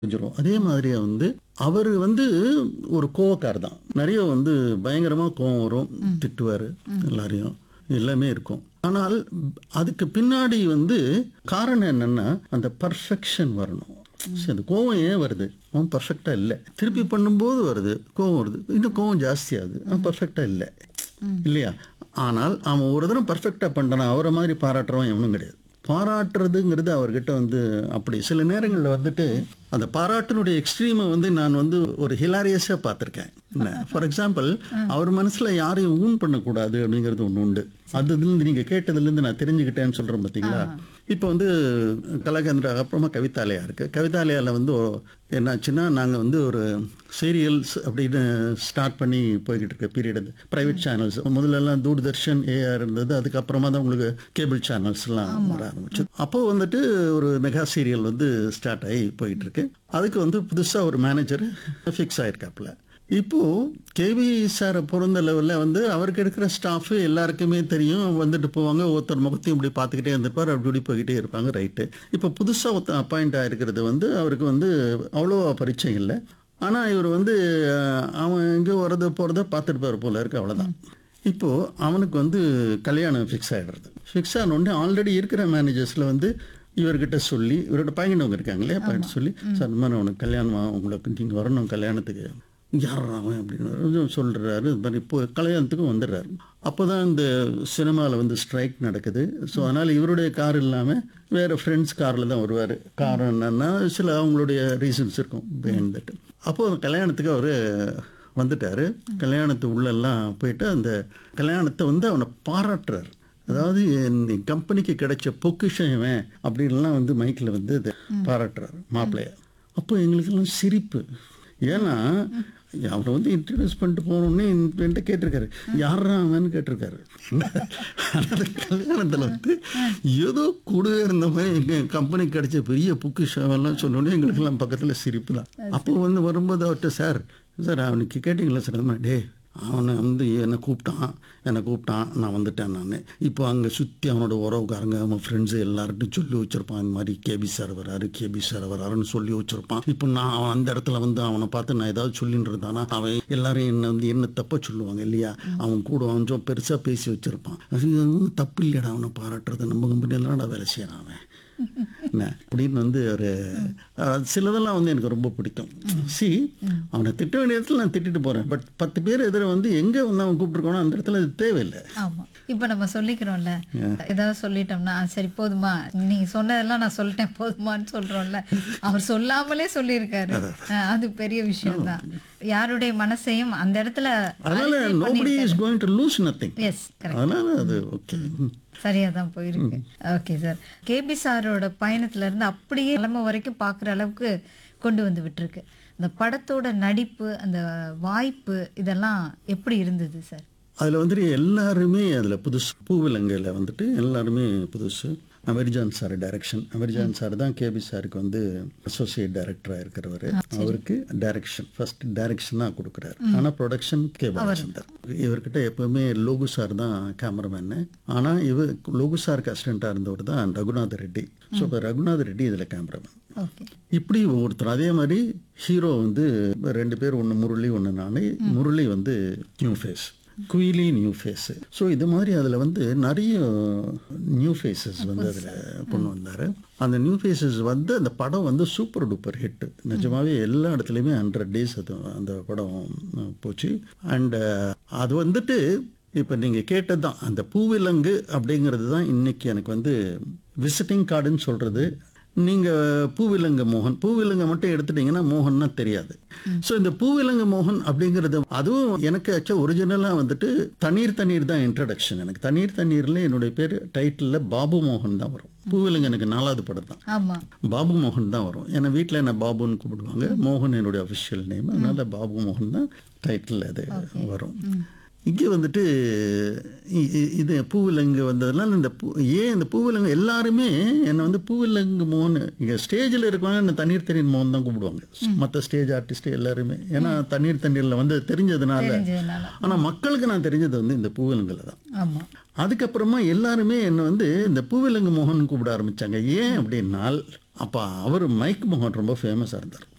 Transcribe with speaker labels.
Speaker 1: செஞ்சிரும் அதே மாதிரியே வந்து அவர் வந்து ஒரு கோவக்கார் தான் நிறைய வந்து பயங்கரமா கோவம் வரும் திட்டுவார் எல்லாரையும் எல்லாமே இருக்கும் ஆனால் அதுக்கு பின்னாடி வந்து காரணம் என்னன்னா அந்த பர்ஃபெக்ஷன் வரணும் சரி, அந்த கோவம் ஏன் வருது அவன் பர்ஃபெக்டா இல்லை திருப்பி பண்ணும்போது வருது கோவம் வருது இன்னும் கோவம் ஜாஸ்தியாகுது அவன் பர்ஃபெக்டா இல்லை இல்லையா ஆனால் அவன் ஒரு தடவை பர்ஃபெக்டா பண்ணிட்டான் அவரை மாதிரி பாராட்டுறவன் எவனும் கிடையாது பாராட்டுறதுங்கிறது அவர்கிட்ட வந்து அப்படி சில நேரங்களில் வந்துட்டு அந்த பாராட்டினுடைய எக்ஸ்ட்ரீமை வந்து நான் வந்து ஒரு ஹிலாரியஸாக பார்த்துருக்கேன் என்ன ஃபார் எக்ஸாம்பிள் அவர் மனசில் யாரையும் ஊன் பண்ணக்கூடாது அப்படிங்கிறது ஒன்று உண்டு அதுலேருந்து நீங்கள் கேட்டதுலேருந்து நான் தெரிஞ்சுக்கிட்டேன்னு சொல்கிறேன் பார்த்தீங்களா இப்போ வந்து கலாகேந்திரா அப்புறமா கவிதாலயா இருக்கு கவிதாலயாவில் வந்து ஒ- என்னாச்சுன்னா நாங்கள் வந்து ஒரு சீரியல்ஸ் அப்படின்னு ஸ்டார்ட் பண்ணி போய்கிட்டு இருக்க பீரியட் அது ப்ரைவேட் சேனல்ஸ் முதல்ல எல்லாம் தூர்தர்ஷன் ஏஆர் இருந்தது அதுக்கப்புறமா தான் உங்களுக்கு கேபிள் சேனல்ஸ்லாம் வர ஆரம்பிச்சு அப்போ வந்துட்டு ஒரு மெகா சீரியல் வந்து ஸ்டார்ட் ஆகி போயிட்டு இருக்கு அதுக்கு வந்து புதுசாக ஒரு மேனேஜர் ஃபிக்ஸ் ஆயிருக்காப்புல இப்போ கேவி சார் பிறந்த லெவலில் வந்து அவருக்கு இருக்கிற ஸ்டாஃப் எல்லாருக்குமே தெரியும் வந்துட்டு போவாங்க ஒருத்தர் முகத்தையும் இப்படி பார்த்துக்கிட்டே இருந்திருப்பார் அப்படி இப்படி போய்கிட்டே இருப்பாங்க ரைட்டு இப்போ புதுசாக ஒருத்தர் அப்பாயிண்ட் ஆயிருக்கிறது வந்து அவருக்கு வந்து அவ்வளோ பரிச்சயம் இல்லை ஆனால் இவர் வந்து அஹ், அவன் எங்கே வரது போகிறத பார்த்துட்டு போகிற போல இருக்கு அவ்வளோதான் இப்போது அவனுக்கு வந்து கல்யாணம் ஃபிக்ஸ் ஆகிடுறது ஃபிக்ஸ் ஆன உடனே ஆல்ரெடி இருக்கிற மேனேஜர்ஸில் வந்து இவர்கிட்ட சொல்லி இவரோட பையனவங்க இருக்காங்க இல்லையா பையன் சொல்லம் சார் இந்த மாதிரி உனக்கு கல்யாணம் உங்களுக்கு நீங்கள் வரணும் கல்யாணத்துக்கு யார் அவன் அப்படின்னு சொல்கிறாரு இது மாதிரி இப்போ கல்யாணத்துக்கும் வந்துடுறாரு அப்போ தான் இந்த சினிமாவில் வந்து ஸ்ட்ரைக் நடக்குது ஸோ அதனால் இவருடைய கார் இல்லாமல் வேறு ஃப்ரெண்ட்ஸ் காரில் தான் வருவார் காரணம் என்னன்னா சில அவங்களுடைய ரீசன்ஸ் இருக்கும் behind that அப்போது கல்யாணத்துக்கு அவர் வந்துட்டார் கல்யாணத்து உள்ளெல்லாம் போயிட்டு அந்த கல்யாணத்தை வந்து அவனை பாராட்டுறாரு அதாவது இந்த கம்பெனிக்கு கிடைச்ச பொக்கிஷம் இவன் அப்படின்லாம் வந்து மைக்கில் வந்து இதை பாராட்டுறாரு மாப்பிள்ளைய அப்போ எங்களுக்கெல்லாம் சிரிப்பு ஏன்னா அவரை வந்து இன்ட்ரடியூஸ் பண்ணிட்டு போனோடனே என்கிட்ட கேட்டிருக்காரு யாரா அவன்னு கேட்டிருக்காரு அந்த கல்யாணத்தில் வந்து ஏதோ கூடவே இருந்த மாதிரி எங்கள் கம்பெனிக்கு கிடைச்ச பெரிய பொக்கிஷம் எல்லாம் சொன்னோடனே எங்களுக்கெல்லாம் பக்கத்தில் சிரிப்பு தான் அப்போ வந்து வரும்போது அவர்கிட்ட சார் சார் அவனுக்கு கேட்டிங்களா சார் அந்த மாதிரி, டேய் அவனை வந்து என்னை கூப்பிட்டான் என்னை கூப்பிட்டான் நான் வந்துட்டேன் நான் இப்போ அங்கே சுற்றி அவனோட உறவுக்காரங்க அவன் ஃப்ரெண்ட்ஸு எல்லார்ட்டும் சொல்லி வச்சிருப்பான் இந்த மாதிரி கேபி சார் வராரு கேபி சார் வராருன்னு சொல்லி வச்சிருப்பான் இப்போ நான் அவன் அந்த இடத்துல வந்து அவனை பார்த்து நான் ஏதாவது சொல்லிட்டு இருந்தானா அவன் எல்லாரும் என்ன வந்து என்ன தப்பா சொல்லுவாங்க இல்லையா அவன் கூட கொஞ்சம் பெருசாக பேசி வச்சிருப்பான் அது ஒண்ணும் தப்பு இல்லையடா அவனை பாராட்டுறது நம்ம கம்பெனியெல்லாம் வேலை செய்யறான் அவன் என்ன அப்படின்னு வந்து ஒரு அஹ், சிலதெல்லாம் வந்து எனக்கு ரொம்ப பிடிக்கும் சி அவனை திட்ட வேண்டிய இடத்துல நான் திட்டிட்டு போறேன் பட் பத்து பேர் எதிர வந்து எங்க வந்து அவன் கூப்பிட்டுருக்கானோ அந்த இடத்துல அது தேவையில்லை
Speaker 2: ஆமா இப்ப நம்ம சொல்லிக்கிறோம்ல ஏதாவது சொல்லிட்டோம்னா "ஆ, சரி போதுமா நீங்க சொன்னதெல்லாம் நான் சொல்லிட்டேன் போதுமான்னு சொல்றோம்ல அவர் சொல்லாமலே சொல்லியிருக்காரு அஹ், அது பெரிய விஷயம் தான் யாருடைய மனசையும் அந்த இடத்துல
Speaker 1: அதனால nobody is going to lose nothing
Speaker 2: yes
Speaker 1: அதனால அது ஓகே
Speaker 2: சரியா தான் போயிருக்கு ஓகே சார் கேபி சாரோட பயணத்துல இருந்து அப்படியே நிலைமை வரைக்கும் பார்க்குற அளவுக்கு கொண்டு வந்து விட்டுருக்கு அந்த படத்தோட நடிப்பு அந்த வாய்ப்பு இதெல்லாம் எப்படி இருந்தது சார்
Speaker 1: அதில் வந்துட்டு எல்லாருமே அதில் புதுசு பூவிலங்கையில் வந்துட்டு எல்லாருமே புதுசு Ameerjan sir direction Ameerjan sir தான் கேபி சாருக்கு வந்து அசோசியேட் டைரக்டராக இருக்கிறவர் அவருக்கு டைரக்ஷன் ஃபர்ஸ்ட் டைரக்ஷன் தான் கொடுக்குறாரு ஆனால் ப்ரொடக்ஷன் கே பாலச்சந்தர் இவர்கிட்ட எப்பவுமே லோகு சார் தான் கேமராமேனு ஆனால் இவர் லோகு சாருக்கு அசிஸ்டண்ட்டாக இருந்தவர் தான் ரகுநாத ரெட்டி ஸோ இப்போ ரகுநாத ரெட்டி இதில் கேமராமேன்
Speaker 2: ஓகே
Speaker 1: இப்படி ஒருத்தர் அதே மாதிரி ஹீரோ வந்து ரெண்டு பேர் ஒன்று முரளி ஒன்று நான் முரளி வந்து new face Kuyili new face so இது மாதிரி அதில் வந்து நிறைய நியூ ஃபேஸஸ் வந்து அதில் கொண்டு வந்தார் அந்த நியூ ஃபேஸஸ் வந்து அந்த படம் வந்து சூப்பர் டூப்பர் ஹிட் நிஜமாவே எல்லா இடத்துலையுமே ஹண்ட்ரட் டேஸ் அது அந்த படம் அஹ், போச்சு அண்ட் அது வந்துட்டு இப்போ நீங்கள் கேட்டது தான் அந்த பூவிலங்கு அப்படிங்கிறது தான் இன்னைக்கு எனக்கு வந்து விசிட்டிங் கார்டுன்னு சொல்கிறது நீங்கள் பூவிலங்க மோகன் பூவிலங்க மட்டும் எடுத்துட்டீங்கன்னா மோகன்னா தெரியாது ஸோ இந்த பூவிலங்க மோகன் அப்படிங்கிறது அதுவும் எனக்கு ஆக்சுவா ஒரிஜினலாக வந்துட்டு தண்ணீர் தண்ணீர் தான் இன்ட்ரடக்ஷன் எனக்கு தண்ணீர் தண்ணீரில் என்னுடைய பேர் டைட்டிலில் பாபு மோகன் தான் வரும் பூவிலங்க எனக்கு நாலாவது படம் தான்
Speaker 2: ஆமா
Speaker 1: பாபு மோகன் தான் வரும் ஏன்னா வீட்டில் என்ன பாபுன்னு கூப்பிடுவாங்க மோகன் என்னுடைய அஃபிஷியல் நேம் அதனால பாபு மோகன் தான் டைட்டில் அது வரும் இங்கே வந்துட்டு இ- இ- இது பூவிலங்கு வந்ததுனால இந்த பூ ஏன் இந்த பூவிலங்கு எல்லாருமே என்னை வந்து பூவிலங்கு மோகன் இங்கே ஸ்டேஜில் இருக்கவங்க என்ன தண்ணீர் தண்ணீர் மோகன் தான் கூப்பிடுவாங்க மற்ற ஸ்டேஜ் ஆர்டிஸ்ட் எல்லாருமே ஏன்னா தண்ணீர் தண்ணீரில் வந்து தெரிஞ்சதுனால
Speaker 2: தெரிஞ்சதுனால
Speaker 1: ஆனால் மக்களுக்கு நான் தெரிஞ்சது வந்து இந்த பூவிலங்கில் தான்
Speaker 2: ஆமா
Speaker 1: அதுக்கப்புறமா எல்லாருமே என்னை வந்து இந்த பூவிலங்கு மோகன் கூப்பிட ஆரம்பிச்சாங்க ஏன் அப்படின்னால் அப்போ அவர் மைக் மோகன் ரொம்ப ஃபேமஸாக இருந்தார்